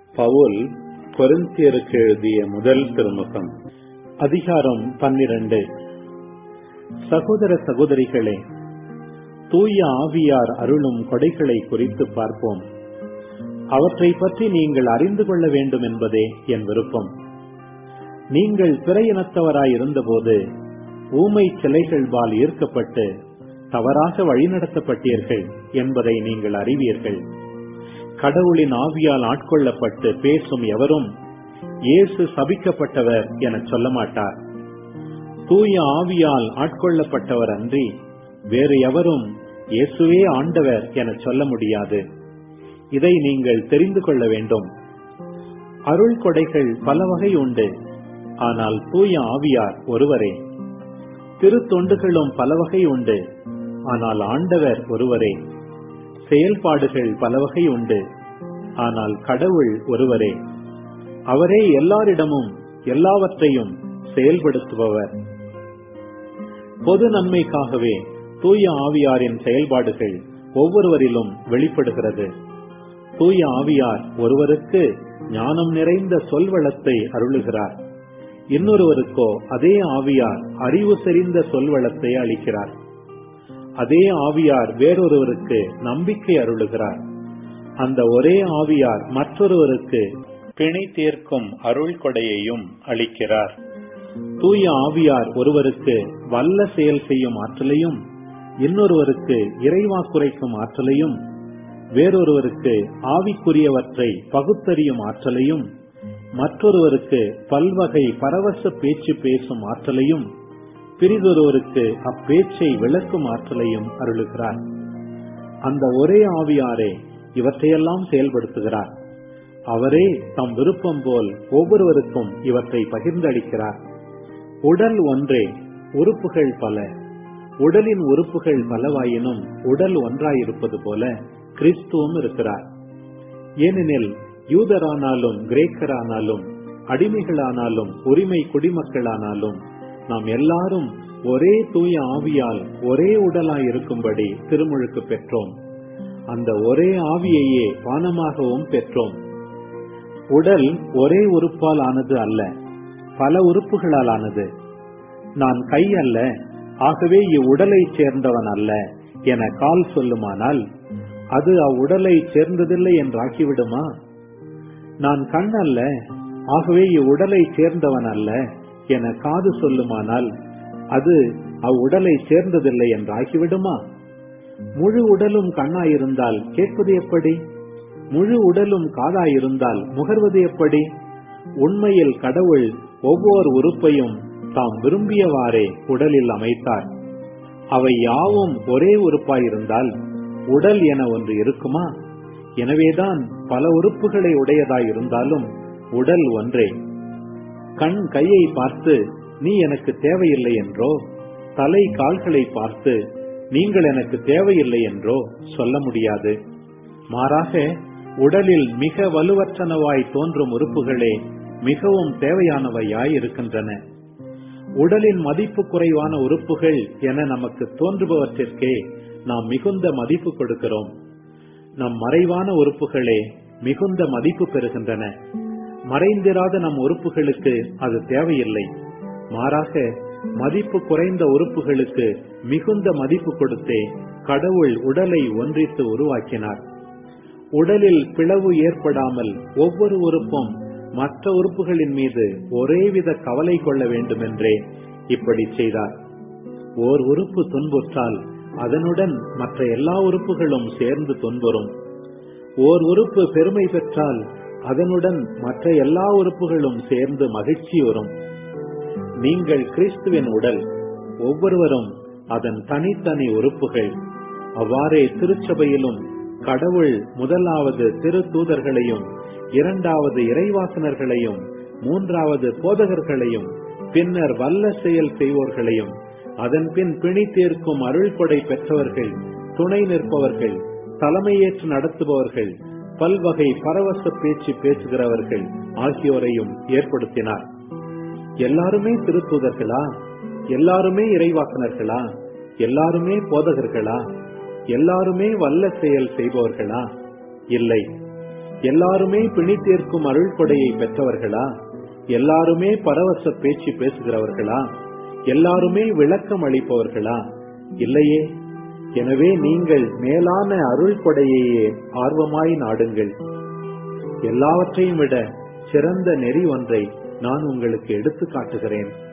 பவுல் கொரிந்தியருக்கு எழுதிய முதல் திருமுகம் அதிகாரம் பன்னிரண்டு சகோதர சகோதரிகளே தூய ஆவியார் அருளும் கொடைகளை குறித்து பார்ப்போம் அவற்றை பற்றி நீங்கள் அறிந்து கொள்ள வேண்டும் என்பதே என் விருப்பம் நீங்கள் பிற இனத்தவராய் இருந்தபோது ஊமை சிலைகள்பால் ஈர்க்கப்பட்டு தவறாக வழிநடத்தப்பட்டீர்கள் என்பதை நீங்கள் அறிவீர்கள் கடவுளின் ஆவியால் ஆட்கொள்ளப்பட்டு பேசும் எவரும் இயேசு சபிக்கப்பட்டவர் என சொல்ல மாட்டார் தூய ஆவியால் ஆட்கொள்ளப்பட்டவர் அன்றி வேறு எவரும் இயேசுவே ஆண்டவர் என சொல்ல முடியாது இதை நீங்கள் தெரிந்து கொள்ள வேண்டும் அருள் கொடைகள் பல வகை உண்டு ஆனால் தூய ஆவியார் ஒருவரே திருத்தொண்டுகளும் பல வகை உண்டு ஆனால் ஆண்டவர் ஒருவரே செயல்பாடுகள் பல வகை உண்டு ஆனால் கடவுள் ஒருவரே அவரே எல்லாரிடமும் எல்லாவற்றையும் செயல்படுத்துபவர் பொது நன்மைக்காகவே தூய ஆவியாரின் செயல்பாடுகள் ஒவ்வொருவரிலும் வெளிப்படுகிறது தூய ஆவியார் ஒருவருக்கு ஞானம் நிறைந்த சொல்வளத்தை அருளுகிறார் இன்னொருவருக்கோ அதே ஆவியார் அறிவு செறிந்த சொல்வளத்தை அளிக்கிறார் அதே ஆவியார் வேறொருவருக்கு நம்பிக்கை அருளுகிறார் அந்த ஒரே ஆவியார் மற்றொருவருக்கு பிணை தீர்க்கும் அருள் கொடையையும் அளிக்கிறார் தூய ஆவியார் ஒருவருக்கு வல்ல செயல் செய்யும் ஆற்றலையும் இன்னொருவருக்கு இறைவா குறைக்கும் ஆற்றலையும் வேறொருவருக்கு ஆவிக்குரியவற்றை பகுத்தறியும் ஆற்றலையும் மற்றொருவருக்கு பல்வகை பரவச பேச்சு பேசும் ஆற்றலையும் பிரிதொருவருக்கு அப்பேச்சை விளக்கும் ஆற்றலையும் அருளுகிறார் அந்த ஒரே ஆவியாரே இவற்றையெல்லாம் செயல்படுத்துகிறார் அவரே தம் விருப்பம் போல் ஒவ்வொருவருக்கும் இவற்றை பகிர்ந்தளிக்கிறார் உடல் ஒன்றே உறுப்புகள் பல உடலின் உறுப்புகள் பலவாயினும் உடல் ஒன்றாயிருப்பது போல கிறிஸ்துவும் இருக்கிறார் ஏனெனில் யூதரானாலும் கிரேக்கரானாலும் அடிமைகளானாலும் உரிமை குடிமக்களானாலும் நாம் எல்லாரும் ஒரே தூய ஆவியால் ஒரே உடலாய் இருக்கும்படி திருமுழுக்கு பெற்றோம் அந்த ஒரே ஆவியையே பானமாகவும் பெற்றோம் உடல் ஒரே உறுப்பால் ஆனது அல்ல பல உறுப்புகளால் ஆனது நான் கை அல்ல ஆகவே இவ்வுடலை சேர்ந்தவன் அல்ல என கால் சொல்லுமானால் அது அவ்வுடலை சேர்ந்ததில்லை என்றாக்கிவிடுமா நான் கண் அல்ல ஆகவே இவ்வுடலை சேர்ந்தவன் அல்ல என காது சொல்லுமானால் அது அவ்வுடலை சேர்ந்ததில்லை என்றாகிவிடுமா முழு உடலும் கண்ணாயிருந்தால் கேட்பது எப்படி முழு உடலும் காதாயிருந்தால் முகர்வது எப்படி உண்மையில் கடவுள் ஒவ்வொரு உறுப்பையும் தாம் விரும்பியவாறே உடலில் அமைத்தார் அவை யாவும் ஒரே உறுப்பாயிருந்தால் உடல் என ஒன்று இருக்குமா எனவேதான் பல உறுப்புகளை உடையதாய் இருந்தாலும் உடல் ஒன்றே கண் கையை பார்த்து நீ எனக்கு தேவையில்லை என்றோ தலை கால்களை பார்த்து நீங்கள் எனக்கு தேவையில்லை என்றோ சொல்ல முடியாது மாறாக உடலில் மிக வலுவற்றனவாய் தோன்றும் உறுப்புகளே மிகவும் தேவையானவையாய் இருக்கின்றன உடலின் மதிப்பு குறைவான உறுப்புகள் என நமக்கு தோன்றுபவற்றிற்கே நாம் மிகுந்த மதிப்பு கொடுக்கிறோம் நம் மறைவான உறுப்புகளே மிகுந்த மதிப்பு பெறுகின்றன மறைந்திராத நம் உறுப்புகளுக்கு அது தேவையில்லை மாறாக மதிப்பு குறைந்த உறுப்புகளுக்கு மிகுந்த மதிப்பு கொடுத்தே கடவுள் உடலை ஒன்றித்து உருவாக்கினார் உடலில் பிளவு ஏற்படாமல் ஒவ்வொரு உறுப்பும் மற்ற உறுப்புகளின் மீது ஒரேவித கவலை கொள்ள வேண்டுமென்றே இப்படி செய்தார் ஓர் உறுப்பு துன்புற்றால் அதனுடன் மற்ற எல்லா உறுப்புகளும் சேர்ந்து துன்புறும் ஓர் உறுப்பு பெருமை பெற்றால் அதனுடன் மற்ற எல்லா உறுப்புகளும் சேர்ந்து மகிழ்ச்சி வரும் நீங்கள் கிறிஸ்துவின் உடல் ஒவ்வொருவரும் அதன் தனித்தனி உறுப்புகள் அவ்வாறே திருச்சபையிலும் கடவுள் முதலாவது திரு தூதர்களையும் இரண்டாவது இறைவாசனர்களையும் மூன்றாவது போதகர்களையும் பின்னர் வல்ல செயல் செய்வோர்களையும் அதன் பின் பிணி தீர்க்கும் அருள் கொடை பெற்றவர்கள் துணை நிற்பவர்கள் தலைமையேற்று நடத்துபவர்கள் பல்வகை பரவச பேச்சு பேசுகிறவர்கள் ஆகியோரையும் ஏற்படுத்தினார் எல்லாருமே திருத்தூதர்களா எல்லாருமே இறைவாசனர்களா எல்லாருமே போதகர்களா எல்லாருமே வல்ல செயல் செய்பவர்களா இல்லை எல்லாருமே பிணி தீர்க்கும் அருள் கொடையை பெற்றவர்களா எல்லாருமே பரவச பேச்சு பேசுகிறவர்களா எல்லாருமே விளக்கம் அளிப்பவர்களா இல்லையே எனவே நீங்கள் மேலான அருள் கொடையையே ஆர்வமாய் நாடுங்கள் எல்லாவற்றையும் விட சிறந்த நெறி ஒன்றை நான் உங்களுக்கு எடுத்து காட்டுகிறேன்